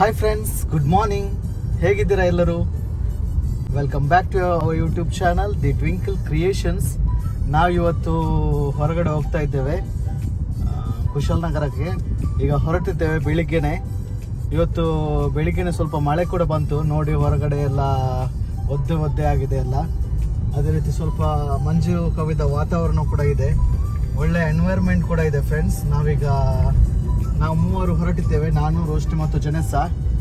Hi friends good morning ಹೇಗಿದ್ದೀರಾ ಎಲ್ಲರೂ welcome back to our YouTube channel the Twinkle Creations ನಾವು ಇವತ್ತು ಹೊರಗಡೆ ಹೋಗ್ತಾ ಇದ್ದೇವೆ ಆ, ಕುಶಾಲನಗರಕ್ಕೆ ಈಗ ಹೊರಟಿದ್ದೇವೆ ಬೆಳಿಗ್ಗೆನೆ ಇವತ್ತು ಬೆಳಿಗ್ಗೆನೆ ಸ್ವಲ್ಪ ಮಳೆ ಕೂಡ ಬಂತು ನೋಡಿ ಹೊರಗಡೆ ಎಲ್ಲ ಒದ್ದೆ ಒದ್ದೆ ಆಗಿದೆ ಎಲ್ಲ ಅದೇ ರೀತಿ ಸ್ವಲ್ಪ ಮಂಜು ಕವಿದ ವಾತಾವರಣ ಕೂಡ ಇದೆ ಒಳ್ಳೆ ಎನ್ವೈರ್ಮೆಂಟ್ ಕೂಡ ಇದೆ ಫ್ರೆಂಡ್ಸ್ ನಾವೀಗ ನಾವು ಮೂವರು ಹೊರಟಿದ್ದೇವೆ ನಾನು ರೋಷ್ಟಿ ಮತ್ತು ಜನೆಸ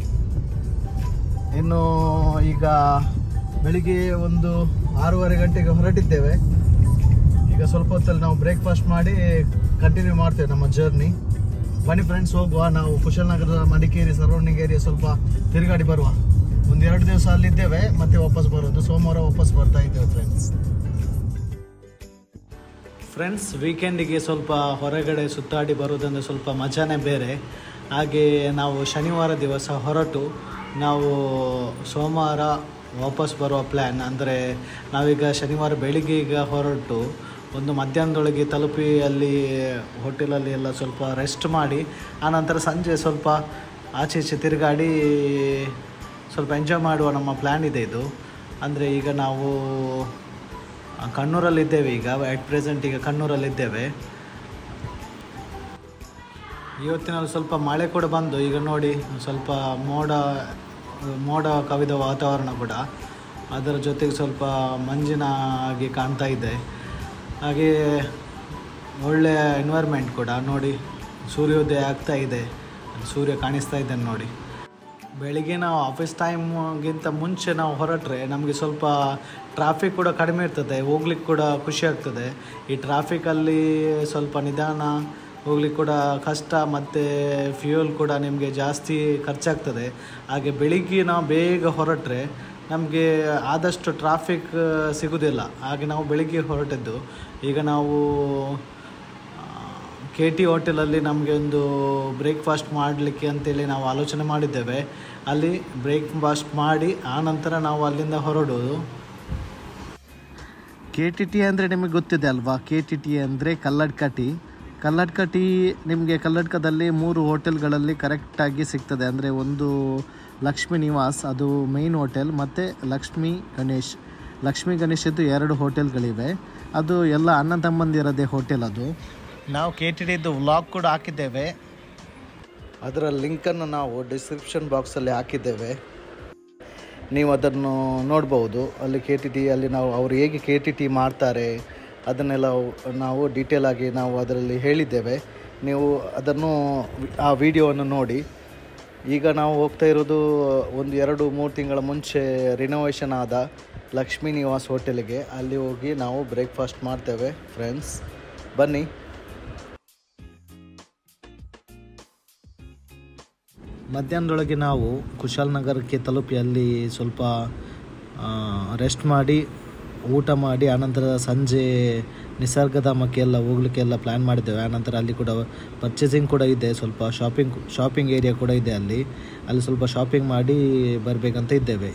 ಇನ್ನು ಈಗ ಬೆಳಿಗ್ಗೆ ಒಂದು ಆರೂವರೆ ಗಂಟೆಗೆ ಹೊರಟಿದ್ದೇವೆ ಈಗ ಸ್ವಲ್ಪ ಹೊತ್ತಲ್ಲಿ ನಾವು ಬ್ರೇಕ್ಫಾಸ್ಟ್ ಮಾಡಿ ಕಂಟಿನ್ಯೂ ಮಾಡ್ತೇವೆ ನಮ್ಮ ಜರ್ನಿ ಬನ್ನಿ ಫ್ರೆಂಡ್ಸ್ ಹೋಗುವ ನಾವು ಕುಶಾಲನಗರದ ಮಡಿಕೇರಿ ಸರೌಂಡಿಂಗ್ ಏರಿಯಾ ಸ್ವಲ್ಪ ತಿರುಗಾಡಿ ಬರುವ ಒಂದು ಎರಡು ದಿವಸ ಅಲ್ಲಿದ್ದೇವೆ ಮತ್ತೆ ವಾಪಸ್ ಬರೋದು ಸೋಮವಾರ ವಾಪಸ್ ಬರ್ತಾ ಇದ್ದೇವೆ ಫ್ರೆಂಡ್ಸ್ ಫ್ರೆಂಡ್ಸ್ ವೀಕೆಂಡಿಗೆ ಸ್ವಲ್ಪ ಹೊರಗಡೆ ಸುತ್ತಾಡಿ ಬರೋದಂದ್ರೆ ಸ್ವಲ್ಪ ಮಜಾನೇ ಬೇರೆ ಹಾಗೆ ನಾವು ಶನಿವಾರ ದಿವಸ ಹೊರಟು ನಾವು ಸೋಮವಾರ ವಾಪಸ್ ಬರುವ ಪ್ಲ್ಯಾನ್ ಅಂದರೆ ನಾವೀಗ ಶನಿವಾರ ಬೆಳಿಗ್ಗೆ ಈಗ ಹೊರಟು ಒಂದು ಮಧ್ಯಾಹ್ನದೊಳಗೆ ತಲುಪಿ ಅಲ್ಲಿ ಹೋಟೆಲಲ್ಲಿ ಎಲ್ಲ ಸ್ವಲ್ಪ ರೆಸ್ಟ್ ಮಾಡಿ ಆನಂತರ ಸಂಜೆ ಸ್ವಲ್ಪ ಆಚೆ ಈಚೆ ತಿರುಗಾಡಿ ಸ್ವಲ್ಪ ಎಂಜಾಯ್ ಮಾಡುವ ನಮ್ಮ ಪ್ಲ್ಯಾನ್ ಇದೆ ಇದು ಅಂದರೆ ಈಗ ನಾವು ಆ, ಕಣ್ಣೂರಲ್ಲಿದ್ದೇವೆ ಈಗ ಅಟ್ ಪ್ರೆಸೆಂಟ್ ಈಗ ಕಣ್ಣೂರಲ್ಲಿದ್ದೇವೆ ಇವತ್ತಿನಲ್ಲಿ ಸ್ವಲ್ಪ ಮಳೆ ಕೂಡ ಬಂದು ಈಗ ನೋಡಿ ಸ್ವಲ್ಪ ಮೋಡ ಮೋಡ ಕವಿದ ವಾತಾವರಣ ಕೂಡ ಅದರ ಜೊತೆಗೆ ಸ್ವಲ್ಪ ಮಂಜಿನ ಆಗಿ ಕಾಣ್ತಾ ಇದೆ ಹಾಗೆ ಒಳ್ಳೆಯ ಎನ್ವೈರ್ಮೆಂಟ್ ಕೂಡ ನೋಡಿ ಸೂರ್ಯೋದಯ ಆಗ್ತಾ ಇದೆ ಸೂರ್ಯ ಕಾಣಿಸ್ತಾ ಇದ್ದಾನೆ ನೋಡಿ ಬೆಳಿಗ್ಗೆ ನಾವು ಆಫೀಸ್ ಟೈಮ್ಗಿಂತ ಮುಂಚೆ ನಾವು ಹೊರಟ್ರೆ ನಮಗೆ ಸ್ವಲ್ಪ ಟ್ರಾಫಿಕ್ ಕೂಡ ಕಡಿಮೆ ಇರ್ತದೆ ಹೋಗ್ಲಿಕ್ಕೆ ಕೂಡ ಖುಷಿ ಆಗ್ತದೆ ಈ ಟ್ರಾಫಿಕಲ್ಲಿ ಸ್ವಲ್ಪ ನಿಧಾನ ಹೋಗ್ಲಿಕ್ಕೆ ಕೂಡ ಕಷ್ಟ ಮತ್ತು ಫ್ಯೂಯಲ್ ಕೂಡ ನಿಮಗೆ ಜಾಸ್ತಿ ಖರ್ಚಾಗ್ತದೆ ಹಾಗೆ ಬೆಳಿಗ್ಗೆ ನಾವು ಬೇಗ ಹೊರಟ್ರೆ ನಮಗೆ ಆದಷ್ಟು ಟ್ರಾಫಿಕ್ ಸಿಗೋದಿಲ್ಲ ಹಾಗೆ ನಾವು ಬೆಳಿಗ್ಗೆ ಹೊರಟಿದ್ದು ಈಗ ನಾವು ಕೆ ಟಿ ಹೋಟೆಲಲ್ಲಿ ನಮಗೆ ಒಂದು ಬ್ರೇಕ್ಫಾಸ್ಟ್ ಮಾಡಲಿಕ್ಕೆ ಅಂತೇಳಿ ನಾವು ಆಲೋಚನೆ ಮಾಡಿದ್ದೇವೆ ಅಲ್ಲಿ ಬ್ರೇಕ್ಫಾಸ್ಟ್ ಮಾಡಿ ಆನಂತರ ನಾವು ಅಲ್ಲಿಂದ ಹೊರಡೋದು ಕೆ ಟಿ ಟಿ ಅಂದರೆ ನಿಮಗೆ ಗೊತ್ತಿದೆ ಅಲ್ವಾ ಕೆ ಟಿ ಟಿ ಅಂದರೆ ಕಲ್ಲಡ್ಕ ಟೀ ಕಲ್ಲಡ್ಕ ಟೀ ನಿಮಗೆ ಕಲ್ಲಡ್ಕದಲ್ಲಿ ಮೂರು ಹೋಟೆಲ್ಗಳಲ್ಲಿ ಕರೆಕ್ಟಾಗಿ ಸಿಗ್ತದೆ ಅಂದರೆ ಒಂದು ಲಕ್ಷ್ಮೀ ನಿವಾಸ್ ಅದು ಮೇಯ್ನ್ ಹೋಟೆಲ್ ಮತ್ತು ಲಕ್ಷ್ಮೀ ಗಣೇಶ್ ಲಕ್ಷ್ಮೀ ಗಣೇಶದ್ದು ಎರಡು ಹೋಟೆಲ್ಗಳಿವೆ ಅದು ಎಲ್ಲ ಅಣ್ಣ ತಮ್ಮಂದಿರದೇ ಹೋಟೆಲ್ ಅದು ನಾವು ಕೆ ಟಿ ಡಿದು ವ್ಲಾಗ್ ಕೂಡ ಹಾಕಿದ್ದೇವೆ ಅದರ ಲಿಂಕನ್ನು ನಾವು ಡಿಸ್ಕ್ರಿಪ್ಷನ್ ಬಾಕ್ಸಲ್ಲಿ ಹಾಕಿದ್ದೇವೆ ನೀವು ಅದನ್ನು ನೋಡ್ಬೋದು ಅಲ್ಲಿ ಕೆ ಟಿ ಟಿ ಅಲ್ಲಿ ನಾವು ಅವರು ಹೇಗೆ ಕೆ ಟಿ ಟಿ ಮಾಡ್ತಾರೆ ಅದನ್ನೆಲ್ಲ ನಾವು ಡೀಟೇಲ್ ಆಗಿ ನಾವು ಅದರಲ್ಲಿ ಹೇಳಿದ್ದೇವೆ ನೀವು ಅದನ್ನು ಆ ವಿಡಿಯೋವನ್ನು ನೋಡಿ ಈಗ ನಾವು ಹೋಗ್ತಾ ಇರೋದು ಒಂದು ಎರಡು ಮೂರು ತಿಂಗಳ ಮುಂಚೆ ರಿನೋವೇಷನ್ ಆದ ಲಕ್ಷ್ಮೀ ನಿವಾಸ್ ಹೋಟೆಲಿಗೆ ಅಲ್ಲಿ ಹೋಗಿ ನಾವು ಬ್ರೇಕ್ಫಾಸ್ಟ್ ಮಾಡ್ತೇವೆ ಫ್ರೆಂಡ್ಸ್ ಬನ್ನಿ ಮಧ್ಯಾಹ್ನದೊಳಗೆ ನಾವು ಕುಶಾಲನಗರಕ್ಕೆ ತಲುಪಿ ಅಲ್ಲಿ ಸ್ವಲ್ಪ ರೆಸ್ಟ್ ಮಾಡಿ ಊಟ ಮಾಡಿ ಆನಂತರ ಸಂಜೆ ನಿಸರ್ಗಧಾಮಕ್ಕೆ ಎಲ್ಲ ಹೋಗ್ಲಿಕ್ಕೆ ಎಲ್ಲ ಪ್ಲ್ಯಾನ್ ಮಾಡಿದ್ದೇವೆ ಆನಂತರ ಅಲ್ಲಿ ಕೂಡ ಪರ್ಚೇಸಿಂಗ್ ಕೂಡ ಇದೆ ಸ್ವಲ್ಪ ಶಾಪಿಂಗ್ ಶಾಪಿಂಗ್ ಏರಿಯಾ ಕೂಡ ಇದೆ ಅಲ್ಲಿ ಅಲ್ಲಿ ಸ್ವಲ್ಪ ಶಾಪಿಂಗ್ ಮಾಡಿ ಬರಬೇಕಂತ ಇದ್ದೇವೆ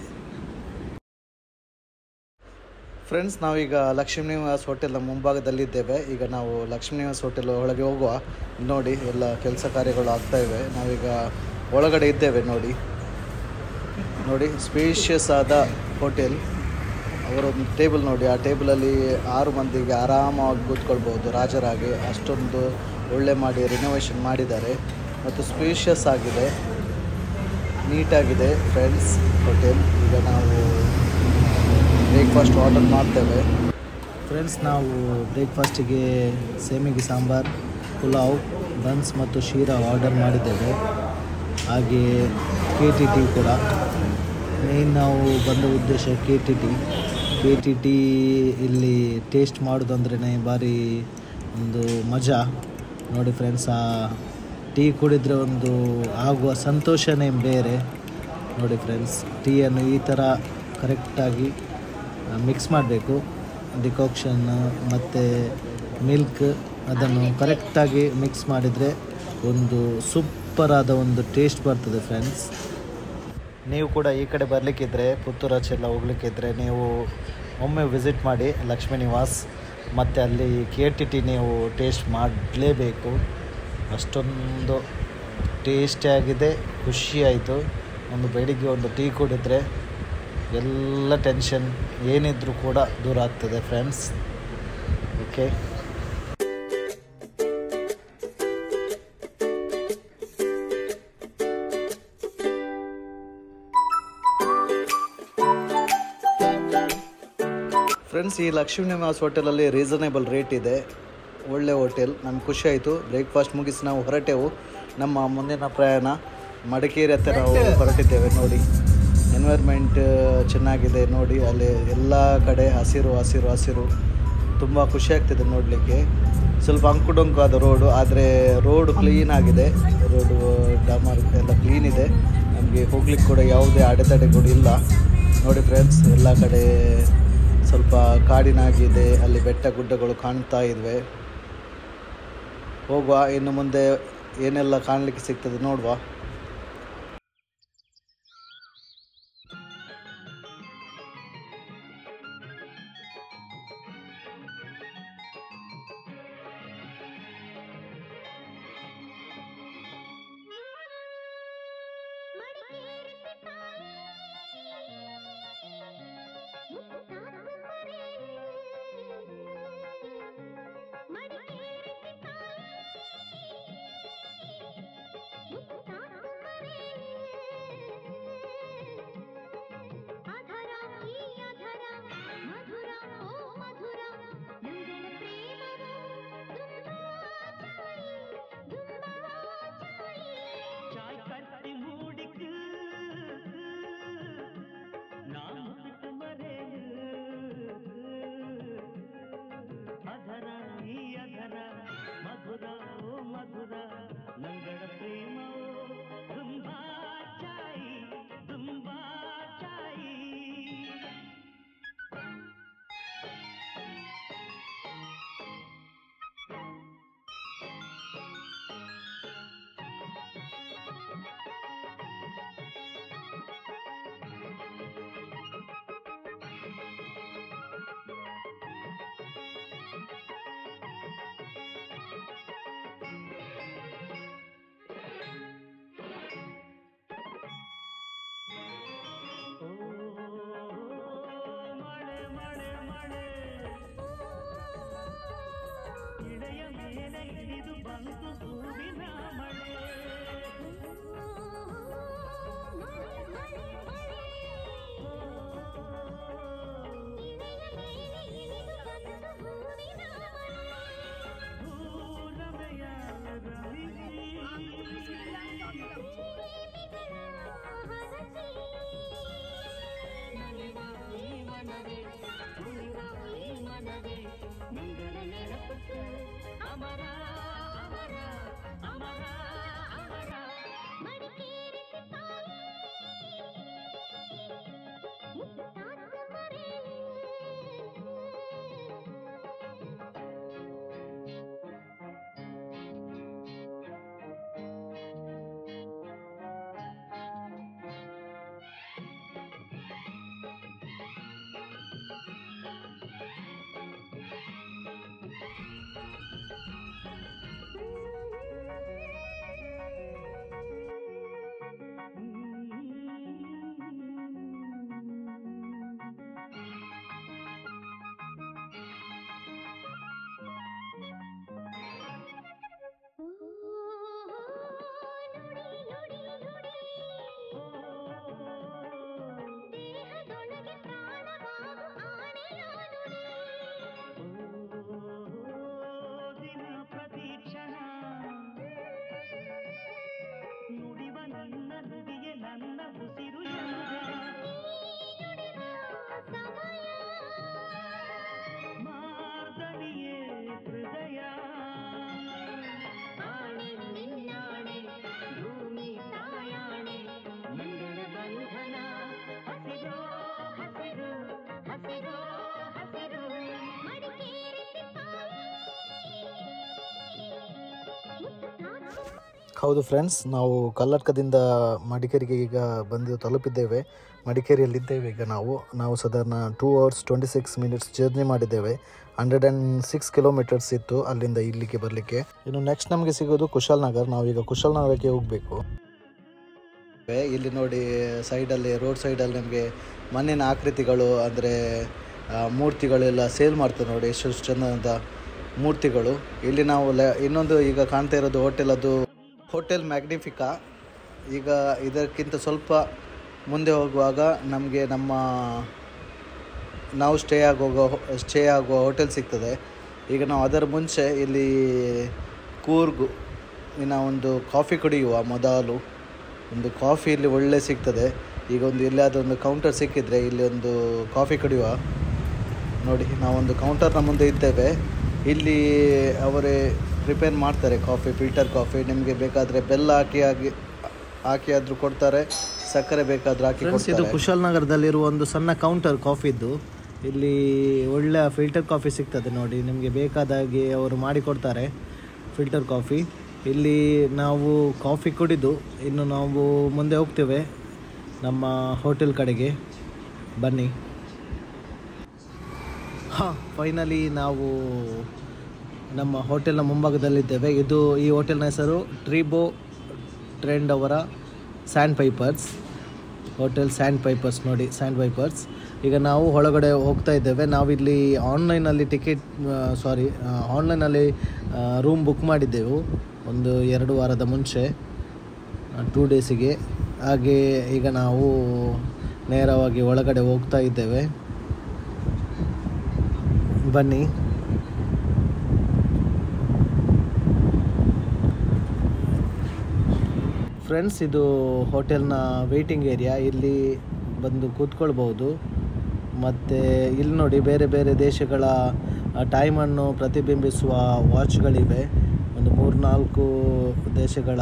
ಫ್ರೆಂಡ್ಸ್ ನಾವೀಗ ಲಕ್ಷ್ಮೀ ನಿವಾಸ್ ಹೋಟೆಲ್ನ ಮುಂಭಾಗದಲ್ಲಿದ್ದೇವೆ ಈಗ ನಾವು ಲಕ್ಷ್ಮೀ ನಿವಾಸ್ ಹೋಟೆಲ್ ಒಳಗೆ ಹೋಗುವ ನೋಡಿ ಎಲ್ಲ ಕೆಲಸ ಕಾರ್ಯಗಳು ಆಗ್ತಾ ಇವೆ ನಾವೀಗ ಒಳಗಡೆ ಇದ್ದೇವೆ ನೋಡಿ ನೋಡಿ ಸ್ಪೇಷಿಯಸ್ ಆದ ಹೋಟೆಲ್ ಅವರೊಂದು ಟೇಬಲ್ ನೋಡಿ ಆ ಟೇಬಲಲ್ಲಿ ಆರು ಮಂದಿಗೆ ಆರಾಮಾಗಿ ಕೂತ್ಕೊಳ್ಬೋದು ರಾಜರಾಗಿ ಅಷ್ಟೊಂದು ಒಳ್ಳೆ ಮಾಡಿ ರಿನೋವೇಷನ್ ಮಾಡಿದ್ದಾರೆ ಮತ್ತು ಸ್ಪೇಷಿಯಸ್ ಆಗಿದೆ ನೀಟಾಗಿದೆ ಫ್ರೆಂಡ್ಸ್ ಹೋಟೆಲ್ ಈಗ ನಾವು ಬ್ರೇಕ್ಫಾಸ್ಟ್ ಆರ್ಡರ್ ಮಾಡ್ತೇವೆ ಫ್ರೆಂಡ್ಸ್ ನಾವು ಬ್ರೇಕ್ಫಾಸ್ಟಿಗೆ ಸೇಮಿಗೆ ಸಾಂಬಾರ್ ಪುಲಾವ್ ಬನ್ಸ್ ಮತ್ತು ಶೀರಾ ಆರ್ಡರ್ ಮಾಡಿದ್ದೇವೆ ಹಾಗೆ ಕೆ ಟಿ ಟಿ ಕೂಡ ಮೇಯ್ನ್ ನಾವು ಬಂದ ಉದ್ದೇಶ K T T K T T ಇಲ್ಲಿ ಟೇಸ್ಟ್ ಮಾಡೋದಂದ್ರೇ ಭಾರಿ ಒಂದು ಮಜಾ ನೋಡಿ ಫ್ರೆಂಡ್ಸ್ ಆ ಟೀ ಕುಡಿದ್ರೆ ಒಂದು ಆಗುವ ಸಂತೋಷನೇ ಬೇರೆ ನೋಡಿ ಫ್ರೆಂಡ್ಸ್ ಟೀಯನ್ನು ಈ ಥರ ಕರೆಕ್ಟಾಗಿ ಮಿಕ್ಸ್ ಮಾಡಬೇಕು ಡಿಕಾಕ್ಷನ್ ಮತ್ತು ಮಿಲ್ಕ್ ಅದನ್ನು ಕರೆಕ್ಟಾಗಿ ಮಿಕ್ಸ್ ಮಾಡಿದರೆ ಒಂದು ಸೂಪರ್ ಆದ ಒಂದು ಟೇಸ್ಟ್ ಬರ್ತದೆ ಫ್ರೆಂಡ್ಸ್ ನೀವು ಕೂಡ ಈ ಕಡೆ ಬರಲಿಕ್ಕಿದ್ರೆ ಪುತ್ತೂರು ಆಚೆ ಎಲ್ಲ ಹೋಗ್ಲಿಕ್ಕಿದ್ರೆ ನೀವು ಒಮ್ಮೆ ವಿಸಿಟ್ ಮಾಡಿ ಲಕ್ಷ್ಮೀ ನಿವಾಸ್ ಮತ್ತು ಅಲ್ಲಿ ಕೆ ಟಿ ಟಿ ನೀವು ಟೇಸ್ಟ್ ಮಾಡಲೇಬೇಕು ಅಷ್ಟೊಂದು ಟೇಸ್ಟಿಯಾಗಿದೆ ಖುಷಿಯಾಯಿತು ಒಂದು ಬೆಳಿಗ್ಗೆ ಒಂದು ಟೀ ಕುಡಿದ್ರೆ ಎಲ್ಲ ಟೆನ್ಷನ್ ಏನಿದ್ರೂ ಕೂಡ ದೂರ ಆಗ್ತದೆ ಫ್ರೆಂಡ್ಸ್ ಓಕೆ ಫ್ರೆಂಡ್ಸ್ ಈ ಲಕ್ಷ್ಮೀ ನಿವಾಸ್ ಹೋಟೆಲಲ್ಲಿ ರೀಸನೇಬಲ್ ರೇಟ್ ಇದೆ ಒಳ್ಳೆ ಹೋಟೆಲ್ ನಮ್ಗೆ ಖುಷಿ ಆಯಿತು ಬ್ರೇಕ್ಫಾಸ್ಟ್ ಮುಗಿಸಿ ನಾವು ಹೊರಟೆವು ನಮ್ಮ ಮುಂದಿನ ಪ್ರಯಾಣ ಮಡಿಕೇರಿ ಹತ್ತಿರ ನಾವು ಹೊರಟಿದ್ದೇವೆ ನೋಡಿ ಎನ್ವೈರ್ಮೆಂಟ್ ಚೆನ್ನಾಗಿದೆ ನೋಡಿ ಅಲ್ಲಿ ಎಲ್ಲ ಕಡೆ ಹಸಿರು ಹಸಿರು ಹಸಿರು ತುಂಬ ಖುಷಿ ಆಗ್ತಿದೆ ನೋಡಲಿಕ್ಕೆ ಸ್ವಲ್ಪ ಅಂಕುಡೊಂಕು ಆದ ರೋಡು ಆದರೆ ರೋಡ್ ಕ್ಲೀನ್ ಆಗಿದೆ ರೋಡು ಡಾಮರ್ ಎಲ್ಲ ಕ್ಲೀನ್ ಇದೆ ನಮಗೆ ಹೋಗ್ಲಿಕ್ಕೆ ಕೂಡ ಯಾವುದೇ ಅಡೆತಡೆಗಳು ಇಲ್ಲ ನೋಡಿ ಫ್ರೆಂಡ್ಸ್ ಎಲ್ಲ ಕಡೆ ಸ್ವಲ್ಪ ಕಾಡಿನಾಗಿದೆ ಅಲ್ಲಿ ಬೆಟ್ಟ ಗುಡ್ಡಗಳು ಕಾಣ್ತಾ ಇದ್ವೆ ಹೋಗುವ ಇನ್ನು ಮುಂದೆ ಏನೆಲ್ಲ ಕಾಣಲಿಕ್ಕೆ ಸಿಗ್ತದೆ ನೋಡುವ चाय करती मूडिक नाम बिट मरे ಅಧರ ಈ ಅಧರ ಮಧುರ ಓ ಮಧುರ ನಂಗಡ ಪ್ರೇಮ ತುಂಬಾ ಚಾಯಿ ತುಂಬಾ ಚಾಯಿ ಓ ಮಳೆ ಮಳೆ ಮಳೆ ಇಳೆಯ ಮೇಲೆ ಇಳಿದು ಬಂತು ಹೂವಿನ ಮಳೆ ಹೂರಮೆಯ ರಮಿಸಿ ಈ ಮನವೇ ಈ ಮನವೇ ಮಂಗಳ ನೆನಪುಟ್ಟು ಅಮರ ಅಮರ ಅಮರ ಅಮರ ದಿನ ಪ್ರತೀಕ್ಷಣ ನುಡಿವ ನನ್ನ ನುಡಿಗೆ ನನ್ನ ಉಸಿರು ಮಾರ್ದನಿಯೇ ಹೃದಯ ಆಣೆ ನಿನ್ನಾಣೆ ಭೂಮಿ ತಾಯಾಣೆ ಮಂಗಳ ಬಂಧನ ಹಸಿರೋ ಹಸಿರು ಹಸಿರೋ ಹಸಿರು ಹೌದು ಫ್ರೆಂಡ್ಸ್ ನಾವು ಕಲ್ಲಡ್ಕದಿಂದ ಮಡಿಕೇರಿಗೆ ಈಗ ಬಂದು ತಲುಪಿದ್ದೇವೆ ಮಡಿಕೇರಿಯಲ್ಲಿದ್ದೇವೆ ಈಗ ನಾವು ನಾವು ಸಾಧಾರಣ two hours twenty six minutes journey ಮಾಡಿದ್ದೇವೆ ಹಂಡ್ರೆಡ್ ಆ್ಯಂಡ್ ಸಿಕ್ಸ್ ಕಿಲೋಮೀಟರ್ಸ್ ಇತ್ತು ಅಲ್ಲಿಂದ ಇಲ್ಲಿಗೆ ಬರಲಿಕ್ಕೆ ಇನ್ನು ನೆಕ್ಸ್ಟ್ ನಮಗೆ ಸಿಗೋದು ಕುಶಾಲ್ ನಗರ್ ನಾವೀಗ ಕುಶಾಲ್ ನಗರಕ್ಕೆ ಹೋಗಬೇಕು ಇಲ್ಲಿ ನೋಡಿ ಸೈಡಲ್ಲಿ ರೋಡ್ ಸೈಡಲ್ಲಿ ನಮಗೆ ಮಣ್ಣಿನ ಆಕೃತಿಗಳು ಅಂದರೆ ಮೂರ್ತಿಗಳೆಲ್ಲ ಸೇಲ್ ಮಾಡ್ತಾರೆ ನೋಡಿ ಎಷ್ಟು ಚೆಂದ ಮೂರ್ತಿಗಳು ಇಲ್ಲಿ ನಾವು ಲೆ ಇನ್ನೊಂದು ಈಗ ಕಾಣ್ತಾ ಇರೋದು ಹೋಟೆಲ್ ಅದು ಹೋಟೆಲ್ ಮ್ಯಾಗ್ನಿಫಿಕಾ ಈಗ ಇದಕ್ಕಿಂತ ಸ್ವಲ್ಪ ಮುಂದೆ ಹೋಗುವಾಗ ನಮಗೆ ನಮ್ಮ ನಾವು ಸ್ಟೇ ಆಗುವ ಸ್ಟೇ ಆಗುವ ಹೋಟೆಲ್ ಸಿಗ್ತದೆ ಈಗ ನಾವು ಅದರ ಮುಂಚೆ ಇಲ್ಲಿ ಕೂರ್ಗು ಇನ್ನು ಒಂದು ಕಾಫಿ ಕುಡಿಯುವ ಮೊದಲು ಒಂದು ಕಾಫಿ ಇಲ್ಲಿ ಒಳ್ಳೆ ಸಿಗ್ತದೆ ಈಗ ಒಂದು ಎಲ್ಲಾದರೂ ಒಂದು ಕೌಂಟರ್ ಸಿಕ್ಕಿದ್ರೆ ಇಲ್ಲಿ ಒಂದು ಕಾಫಿ ಕುಡಿಯುವ ನೋಡಿ ನಾವೊಂದು ಕೌಂಟರ್ನ ಮುಂದೆ ಇದ್ದೇವೆ ಇಲ್ಲಿ ಅವರೇ ಪ್ರಿಪೇರ್ ಮಾಡ್ತಾರೆ ಕಾಫಿ ಫಿಲ್ಟರ್ ಕಾಫಿ ನಿಮಗೆ ಬೇಕಾದರೆ ಬೆಲ್ಲ ಹಾಕಿ ಹಾಕಿ ಹಾಕಿ ಆದರೂ ಕೊಡ್ತಾರೆ ಸಕ್ಕರೆ ಬೇಕಾದರೂ ಹಾಕಿ ಫ್ರೆಂಡ್ಸ್ ಇದು ಕುಶಾಲನಗರದಲ್ಲಿರುವ ಒಂದು ಸಣ್ಣ ಕೌಂಟರ್ ಕಾಫಿದ್ದು ಇಲ್ಲಿ ಒಳ್ಳೆ ಫಿಲ್ಟರ್ ಕಾಫಿ ಸಿಗ್ತದೆ ನೋಡಿ ನಿಮಗೆ ಬೇಕಾದಾಗೆ ಅವರು ಮಾಡಿಕೊಡ್ತಾರೆ ಫಿಲ್ಟರ್ ಕಾಫಿ ಇಲ್ಲಿ ನಾವು ಕಾಫಿ ಕುಡಿದು ಇನ್ನು ನಾವು ಮುಂದೆ ಹೋಗ್ತೇವೆ ನಮ್ಮ ಹೋಟೆಲ್ ಕಡೆಗೆ ಬನ್ನಿ ಹಾಂ ಫೈನಲಿ ನಾವು ನಮ್ಮ ಹೋಟೆಲ್ನ ಮುಂಭಾಗದಲ್ಲಿದ್ದೇವೆ ಇದು ಈ ಹೋಟೆಲ್ನ ಹೆಸರು ಟ್ರಿಬೋ ಟ್ರೆಂಡ್ ಅವರ Sandpipers hotel Sandpipers ನೋಡಿ ಸ್ಯಾಂಡ್ ಪೈಪರ್ಸ್ ಈಗ ನಾವು ಒಳಗಡೆ ಹೋಗ್ತಾ ಇದ್ದೇವೆ ನಾವಿಲ್ಲಿ ಆನ್ಲೈನಲ್ಲಿ ಟಿಕೆಟ್ ಸಾರಿ ಆನ್ಲೈನಲ್ಲಿ ರೂಮ್ ಬುಕ್ ಮಾಡಿದ್ದೆವು ಒಂದು ಎರಡು ವಾರದ ಮುಂಚೆ ಟೂ ಡೇಸಿಗೆ ಹಾಗೆ ಈಗ ನಾವು ನೇರವಾಗಿ ಒಳಗಡೆ ಹೋಗ್ತಾ ಇದ್ದೇವೆ ಬನ್ನಿ ಫ್ರೆಂಡ್ಸ್ ಇದು ಹೋಟೆಲ್ನ ವೆಯ್ಟಿಂಗ್ ಏರಿಯಾ ಇಲ್ಲಿ ಬಂದು ಕೂತ್ಕೊಳ್ಬೋದು ಮತ್ತು ಇಲ್ಲಿ ನೋಡಿ ಬೇರೆ ಬೇರೆ ದೇಶಗಳ ಟೈಮನ್ನು ಪ್ರತಿಬಿಂಬಿಸುವ ವಾಚ್ಗಳಿವೆ ಒಂದು ಮೂರು ನಾಲ್ಕು ದೇಶಗಳ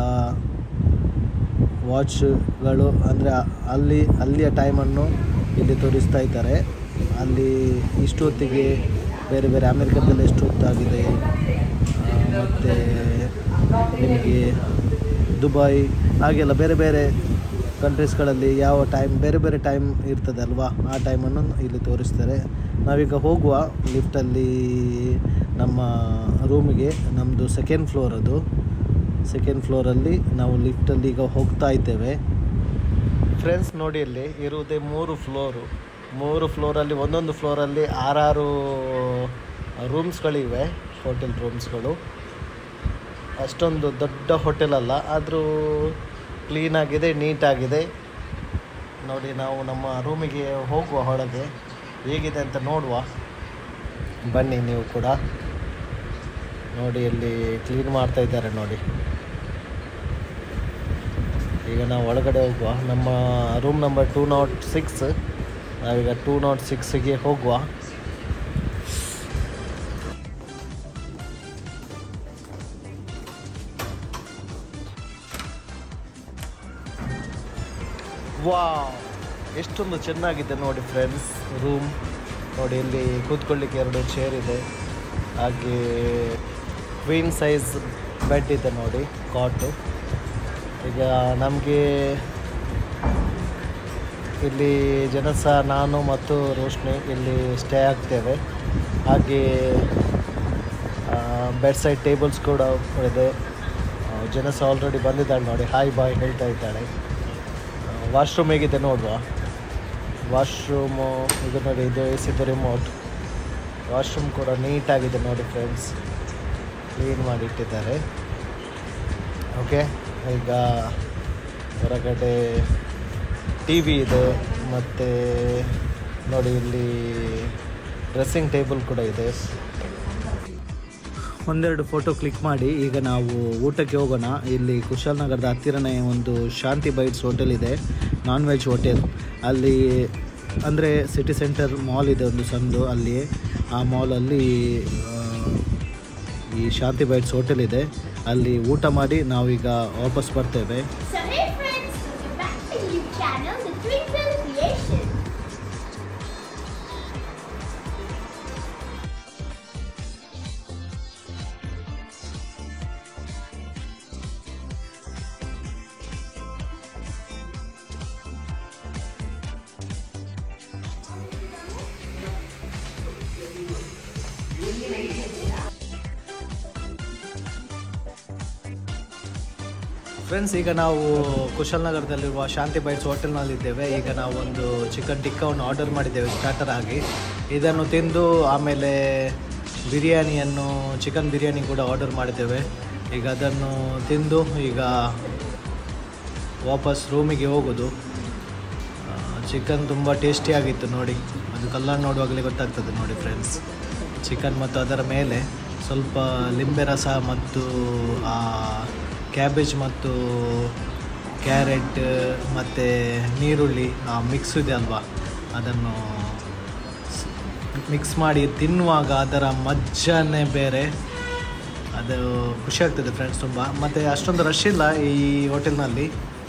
ವಾಚ್ಗಳು ಅಂದರೆ ಅಲ್ಲಿ ಅಲ್ಲಿಯ ಟೈಮನ್ನು ಇಲ್ಲಿ ತೋರಿಸ್ತಾ ಇದ್ದಾರೆ ಅಲ್ಲಿ ಇಷ್ಟು ಹೊತ್ತಿಗೆ ಬೇರೆ ಬೇರೆ ಅಮೆರಿಕದಲ್ಲಿ ಎಷ್ಟು ಹೊತ್ತಾಗಿದೆ ಮತ್ತು ನಿಮಗೆ ದುಬೈ ಹಾಗೆಲ್ಲ ಬೇರೆ ಬೇರೆ ಕಂಟ್ರೀಸ್ಗಳಲ್ಲಿ ಯಾವ ಟೈಮ್ ಬೇರೆ ಬೇರೆ ಟೈಮ್ ಇರ್ತದೆ ಅಲ್ವಾ ಆ ಟೈಮನ್ನು ಇಲ್ಲಿ ತೋರಿಸ್ತಾರೆ ನಾವೀಗ ಹೋಗುವ ಲಿಫ್ಟಲ್ಲಿ ನಮ್ಮ ರೂಮಿಗೆ ನಮ್ಮದು ಸೆಕೆಂಡ್ ಫ್ಲೋರ್ ಅದು ಸೆಕೆಂಡ್ ಫ್ಲೋರಲ್ಲಿ ನಾವು ಲಿಫ್ಟಲ್ಲಿ ಈಗ ಹೋಗ್ತಾ ಇದ್ದೇವೆ ಫ್ರೆಂಡ್ಸ್ ನೋಡಿ ಇಲ್ಲಿ ಇರುವುದೇ ಮೂರು ಫ್ಲೋರು ಮೂರು ಫ್ಲೋರಲ್ಲಿ ಒಂದೊಂದು ಫ್ಲೋರಲ್ಲಿ ಆರಾರು ರೂಮ್ಸ್ಗಳಿವೆ ಹೋಟೆಲ್ ರೂಮ್ಸ್ಗಳು ಅಷ್ಟೊಂದು ದೊಡ್ಡ ಹೋಟೆಲ್ ಅಲ್ಲ ಆದರೂ ಕ್ಲೀನಾಗಿದೆ ನೀಟಾಗಿದೆ ನೋಡಿ ನಾವು ನಮ್ಮ ರೂಮಿಗೆ ಹೋಗುವ ಒಳಗೆ ಹೇಗಿದೆ ಅಂತ ನೋಡುವ ಬನ್ನಿ ನೀವು ಕೂಡ ನೋಡಿ ಇಲ್ಲಿ ಕ್ಲೀನ್ ಮಾಡ್ತಾ ಇದ್ದಾರೆ ನೋಡಿ ಈಗ ನಾವು ಒಳಗಡೆ ಹೋಗುವ ನಮ್ಮ room number two not six ನಾವೀಗ ಟೂ ನಾಟ್ ಸಿಕ್ಸಿಗೆ ಹೋಗುವ ವಾ ಎಷ್ಟೊಂದು ಚೆನ್ನಾಗಿದೆ ನೋಡಿ ಫ್ರೆಂಡ್ಸ್ ರೂಮ್ ನೋಡಿ ಇಲ್ಲಿ ಕೂತ್ಕೊಳ್ಳಿಕ್ಕೆ ಎರಡು ಚೇರ್ ಇದೆ ಹಾಗೆ ಕ್ವೀನ್ ಸೈಜ್ ಬೆಡ್ ಇದೆ ನೋಡಿ ಕಾಟು ಈಗ ನಮಗೆ ಇಲ್ಲಿ ಜನ ಸಹ ನಾನು ಮತ್ತು ರೋಶ್ನಿ ಇಲ್ಲಿ ಸ್ಟೇ ಆಗ್ತೇವೆ ಹಾಗೆ ಬೆಡ್ ಸೈಡ್ ಟೇಬಲ್ಸ್ ಕೂಡ ಇದೆ ಆ, ಜನ ಸಹ ಆಲ್ರೆಡಿ ಬಂದಿದ್ದಾಳೆ ನೋಡಿ ಹಾಯ್ ಬಾಯ್ ಹೇಳ್ತಾ ಇದ್ದಾಳೆ ವಾಶ್ರೂಮ್ ಹೇಗಿದೆ ನೋಡುವ ವಾಶ್ರೂಮು ಇದು ನೋಡಿ ಇದು ಎ ಸಿದು ರಿಮೋಟ್ ವಾಶ್ರೂಮ್ ಕೂಡ ನೀಟಾಗಿದೆ ನೋಡಿ ಫ್ರೆಂಡ್ಸ್ ಕ್ಲೀನ್ ಮಾಡಿ ಇಟ್ಟಿದ್ದಾರೆ ಓಕೆ ಈಗ ಹೊರಗಡೆ ಟಿ ವಿ ಇದೆ ಮತ್ತು ನೋಡಿ ಇಲ್ಲಿ ಡ್ರೆಸ್ಸಿಂಗ್ ಟೇಬಲ್ ಕೂಡ ಇದೆ ಒಂದೆರಡು ಫೋಟೋ ಕ್ಲಿಕ್ ಮಾಡಿ ಈಗ ನಾವು ಊಟಕ್ಕೆ ಹೋಗೋಣ ಇಲ್ಲಿ ಕುಶಾಲನಗರದ ಹತ್ತಿರನೇ ಒಂದು ಶಾಂತಿ ಬೈಟ್ಸ್ ಹೋಟೆಲ್ ಇದೆ ನಾನ್ ವೆಜ್ ಹೋಟೆಲ್ ಅಲ್ಲಿ ಅಂದರೆ ಸಿಟಿ ಸೆಂಟರ್ ಮಾಲ್ ಇದೆ ಒಂದು ಸಣ್ಣದು ಅಲ್ಲಿ ಆ ಮಾಲಲ್ಲಿ ಈ ಶಾಂತಿ ಬೈಟ್ಸ್ ಹೋಟೆಲ್ ಇದೆ ಅಲ್ಲಿ ಊಟ ಮಾಡಿ ನಾವೀಗ ವಾಪಸ್ ಬರ್ತೇವೆ So hey friends, welcome back to the YouTube channel, The Twinkle Creation. Friends ಈಗ ನಾವು ಕುಶಲ್ನಗರದಲ್ಲಿರುವ ಶಾಂತಿ ಬೈಟ್ಸ್ ಹೋಟೆಲ್ನಲ್ಲಿದ್ದೇವೆ ಈಗ ನಾವು ಒಂದು ಚಿಕನ್ ಟಿಕ್ಕವನ್ನು ಆರ್ಡರ್ ಮಾಡಿದ್ದೇವೆ ಸ್ಟಾರ್ಟರ್ ಆಗಿ ಇದನ್ನು ತಿಂದು ಆಮೇಲೆ ಬಿರಿಯಾನಿಯನ್ನು ಚಿಕನ್ ಬಿರಿಯಾನಿ ಕೂಡ ಆರ್ಡರ್ ಮಾಡಿದ್ದೇವೆ ಈಗ ಅದನ್ನು ತಿಂದು ಈಗ ವಾಪಸ್ ರೂಮಿಗೆ ಹೋಗೋದು ಚಿಕನ್ ತುಂಬ ಟೇಸ್ಟಿಯಾಗಿತ್ತು ನೋಡಿ ಅದು ಕಲ್ಲನ್ನು ನೋಡುವಾಗಲೇ ಗೊತ್ತಾಗ್ತದೆ ನೋಡಿ ಫ್ರೆಂಡ್ಸ್ ಚಿಕನ್ ಮತ್ತು ಅದರ ಮೇಲೆ ಸ್ವಲ್ಪ ಲಿಂಬೆ ರಸ ಮತ್ತು ಆ ಕ್ಯಾಬೇಜ್ ಮತ್ತು ಕ್ಯಾರೆಟ್ ಮತ್ತು ನೀರುಳ್ಳಿ ಆ ಮಿಕ್ಸ್ ಇದೆ ಅಲ್ವಾ ಅದನ್ನು ಮಿಕ್ಸ್ ಮಾಡಿ ತಿನ್ನುವಾಗ ಅದರ ಮಜ್ಜನೇ ಬೇರೆ ಅದು ಖುಷಿ ಆಗ್ತದೆ ಫ್ರೆಂಡ್ಸ್ ತುಂಬ ಮತ್ತು ಅಷ್ಟೊಂದು ರಶ್ ಇಲ್ಲ ಈ ಹೋಟೆಲ್ನಲ್ಲಿ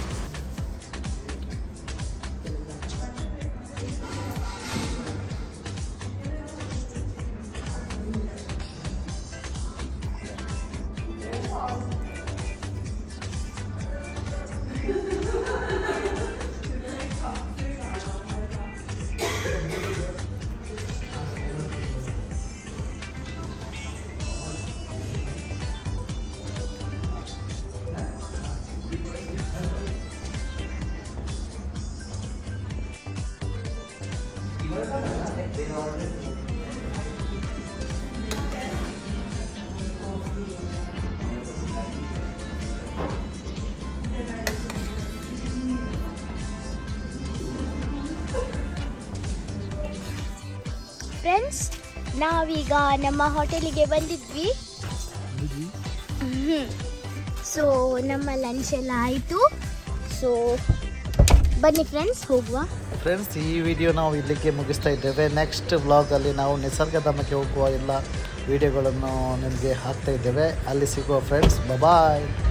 ಫ್ರೆಂಡ್ಸ್ ನಾವೀಗ ನಮ್ಮ ಹೋಟೆಲಿಗೆ ಬಂದಿದ್ವಿ ಸೊ ನಮ್ಮ ಲಂಚ್ ಎಲ್ಲ ಆಯಿತು ಸೊ ಬನ್ನಿ ಫ್ರೆಂಡ್ಸ್ ಹೋಗುವ ಫ್ರೆಂಡ್ಸ್ ಈ ವಿಡಿಯೋ ನಾವು ಇಲ್ಲಿಗೆ ಮುಗಿಸ್ತಾ ಇದ್ದೇವೆ ನೆಕ್ಸ್ಟ್ ವ್ಲಾಗಲ್ಲಿ ನಾವು ನಿಸರ್ಗಧಾಮಕ್ಕೆ ಹೋಗುವ ಎಲ್ಲ ವಿಡಿಯೋಗಳನ್ನು ನಿಮಗೆ ಹಾಕ್ತಾ ಇದ್ದೇವೆ ಅಲ್ಲಿ ಸಿಗುವ ಫ್ರೆಂಡ್ಸ್ ಬಾಯ್